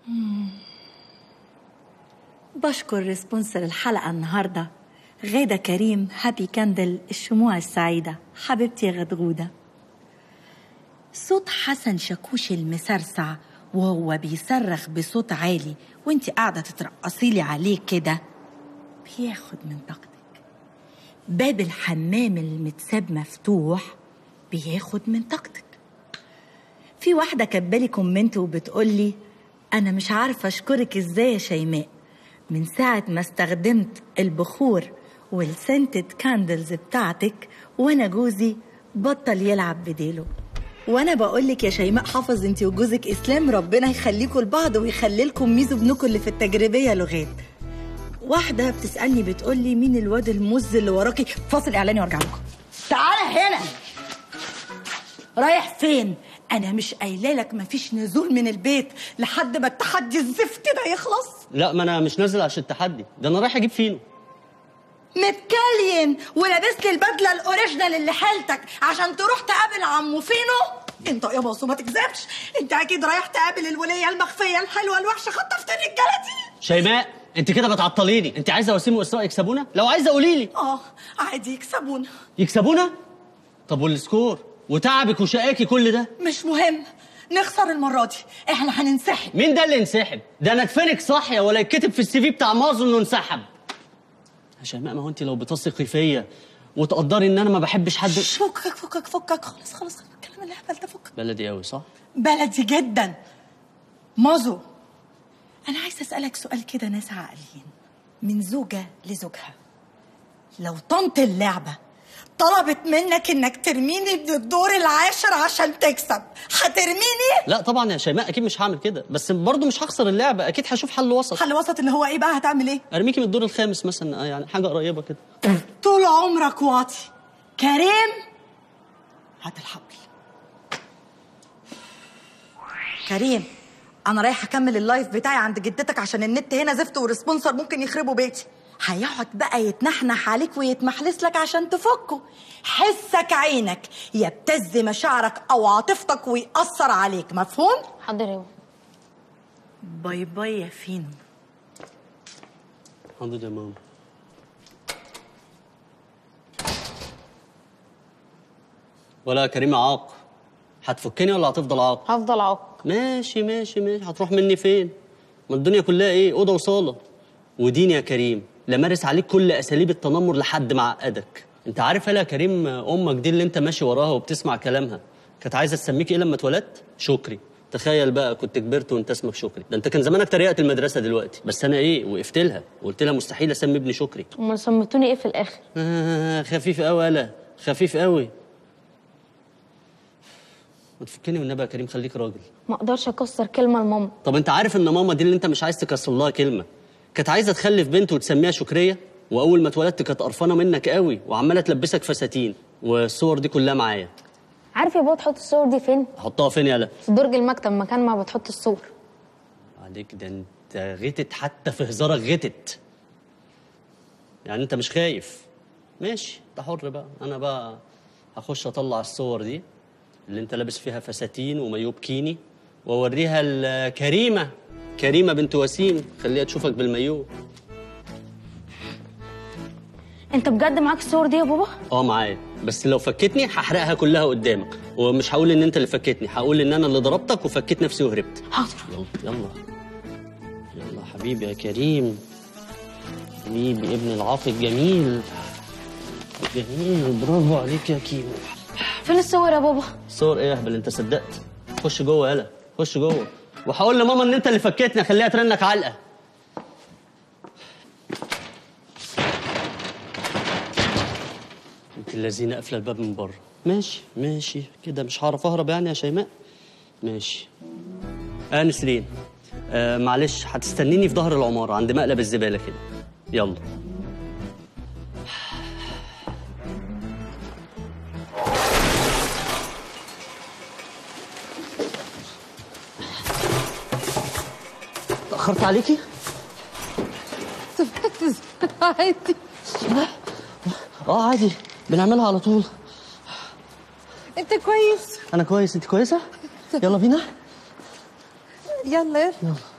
بشكر سبونسر الحلقة النهاردة غادة كريم هابي كاندل الشموع السعيدة حبيبتي يا غدغودة صوت حسن شاكوش المسرسع وهو بيصرخ بصوت عالي وانت قاعدة تترقصيلي عليه كده بياخد من طاقتك باب الحمام المتساب مفتوح بياخد من طاقتك في واحدة كاتبالي كومنت وبتقولي أنا مش عارفة أشكرك إزاي يا شيماء من ساعة ما استخدمت البخور والسنتد كاندلز بتاعتك وأنا جوزي بطل يلعب بديله وانا بقول لك يا شيماء حافظ انت وجوزك اسلام ربنا يخليكم لبعض ويخلي لكم ميزو ابنكم اللي في التجريبيه لغات واحده بتسالني بتقول لي مين الواد المز اللي وراكي فاصل اعلاني وارجع لكم تعالى هنا رايح فين انا مش قايله لك مفيش نزول من البيت لحد ما التحدي الزفت ده يخلص لا ما انا مش نازل عشان التحدي ده انا رايح اجيب فينو متكلين ولابس لي البدله الاوريجينال اللي حالتك عشان تروح تقابل عمو فينو انت يا باصو ما تكذبش انت اكيد رايح تقابل الوليه المخفيه الحلوه الوحشه خطفت الرجاله دي شيماء انت كده بتعطليني انت عايزه وسيم واسراء يكسبونا لو عايزه قولي لي اه عادي يكسبونا يكسبونا طب والسكور وتعبك وشقاكي كل ده مش مهم نخسر المره دي احنا هننسحب مين ده اللي انسحب ده انا اتفنك صاحيه ولا يتكتب في السي في بتاع مازو انه انسحب يا شيماء ما هو انت لو بتثقي فيا وتقدري ان انا ما بحبش حد فكك فكك فكك خلاص خلاص خلاص الكلام الهبل ده فكك بلدي قوي صح بلدي جدا مازو انا عايزه اسالك سؤال كده ناس عاقلين من زوجه لزوجها لو طنط اللعبه طلبت منك انك ترميني من الدور العاشر عشان تكسب هترميني لا طبعا يا شيماء اكيد مش هعمل كده بس برضه مش هخسر اللعبه اكيد هشوف حل وسط حل وسط اللي هو ايه بقى هتعمل ايه ارميكي من الدور الخامس مثلا آه، يعني حاجه قريبه كده طول عمرك واطي كريم هات الحبل كريم انا رايح اكمل اللايف بتاعي عند جدتك عشان النت هنا زفت والريسبونسر ممكن يخربوا بيتي هيقعد بقى يتنحنح عليك ويتمحلس لك عشان تفكه حسك عينك يبتز مشاعرك او عاطفتك ويأثر عليك مفهوم حاضر يا ماما. باي باي يا فينو حاضر يا ماما ولا يا كريم عاق هتفكني ولا هتفضل عاق هفضل عاق ماشي ماشي ماشي هتروح مني فين ما الدنيا كلها ايه اوضه وصاله ودين يا كريم لمارس عليك كل اساليب التنمر لحد ما عقدك انت عارف يا كريم امك دي اللي انت ماشي وراها وبتسمع كلامها كانت عايزه تسميك ايه لما اتولدت شكري تخيل بقى كنت كبرت وانت اسمك شكري ده انت كان زمانك تريقت المدرسه دلوقتي بس انا ايه وقفت لها وقلت لها مستحيل اسمي ابني شكري امال سميتوني ايه في الاخر آه خفيف قوي يالا خفيف قوي ما تفكني والنبي يا كريم خليك راجل ما اقدرش اكسر كلمه لماما طب انت عارف ان ماما دي اللي انت مش عايز تكسر لها كلمه كانت عايزه تخلف بنت وتسميها شكريه واول ما اتولدت كانت قرفانه منك قوي وعماله تلبسك فساتين والصور دي كلها معايا عارف يا بابا تحط الصور دي فين احطها فين يالا في درج المكتب مكان ما بتحط الصور عليك ده انت غتت حتى في هزارك غتت يعني انت مش خايف ماشي انت حر بقى انا بقى هخش اطلع الصور دي اللي انت لابس فيها فساتين ومايو بكيني واوريها لكريمه كريمه بنت وسيم خليها تشوفك بالمايو انت بجد معاك الصور دي يا بابا اه معايا بس لو فكتني هحرقها كلها قدامك ومش هقول ان انت اللي فكتني هقول ان انا اللي ضربتك وفكيت نفسي وهربت حاضر يلا يلا يلا حبيبي يا كريم حبيبي ابن العاق الجميل جميل برافو عليك يا كيمو فين الصور يا بابا صور ايه يا اهبل انت صدقت خش جوه يلا خش جوه وهقول لماما ان انت اللي فكيتني خليها ترنك علقه انت الذين قافله الباب من بره ماشي ماشي كده مش هعرف اهرب يعني يا شيماء ماشي اه نسرين آه معلش هتستنيني في ظهر العماره عند مقلب الزباله كده يلا تأخرت عليكي؟ عادي اه عادي بنعملها على طول انت كويس انا كويس انت كويسه يلا بينا يلا يلا يلا